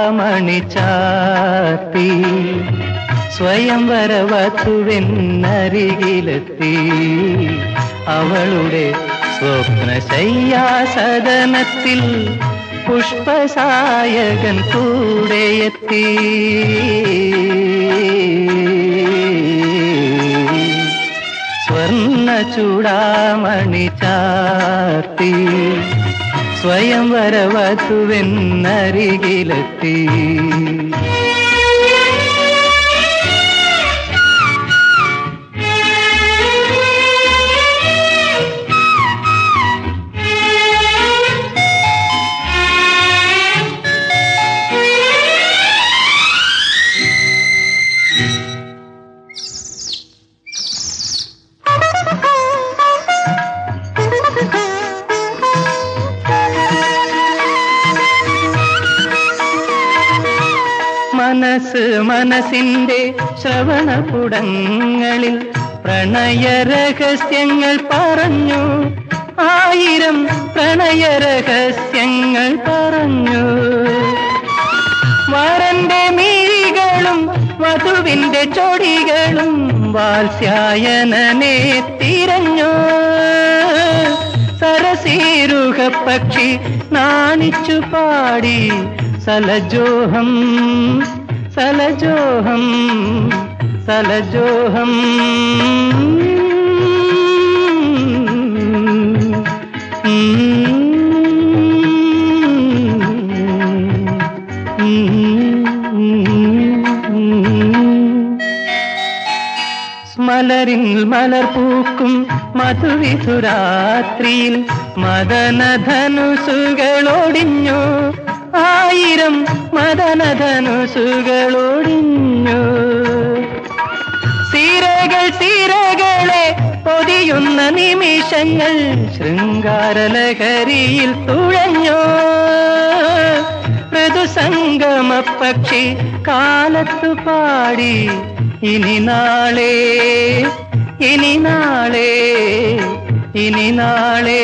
ചൂടാമണി ചാത്തി സ്വയം വരവത്തുവെന്നരികിലെത്തി അവളുടെ സ്വപ്നശയ്യാസദനത്തിൽ പുഷ്പസായകൻ കൂടെയെത്തി സ്വർണ്ണ ചൂടാമണി ചാർത്തി സ്വയം വരവത്തുവെന്നരികിലെത്തി മനസ്സ് മനസ്സിന്റെ ശ്രവണപുടങ്ങളിൽ പ്രണയ രഹസ്യങ്ങൾ പറഞ്ഞു ആയിരം പ്രണയ രഹസ്യങ്ങൾ പറഞ്ഞു വരന്റെ മീഴികളും വധുവിന്റെ ചൊടികളും വാത്സ്യായനനെ തിരഞ്ഞു സരസീരുഹ പക്ഷി നാണിച്ചു പാടി സലജോഹം സലജോഹം സലജോഹം മലരിൽ മലർ പൂക്കും മധുവിധുരാത്രിയിൽ മദനധനുസുകളോടിഞ്ഞു ആയിരം മദനധനുസുകളോടിഞ്ഞു സീരകൾ സീരകളെ പൊതിയുന്ന നിമിഷങ്ങൾ ശൃംഗാരലഹരിയിൽ തുഴഞ്ഞു ഋതുസംഗമ പക്ഷി കാലത്തു പാടി ഇനി നാളെ ഇനി നാളെ ഇനി നാളെ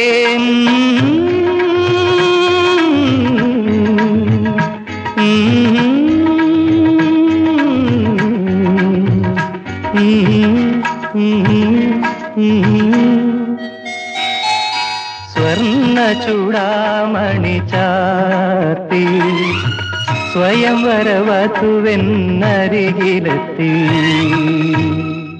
സ്വർണ്ണ ചൂടാമണി ചാത്തി സ്വയം വരവത്തുവെന്നരികിലെത്തി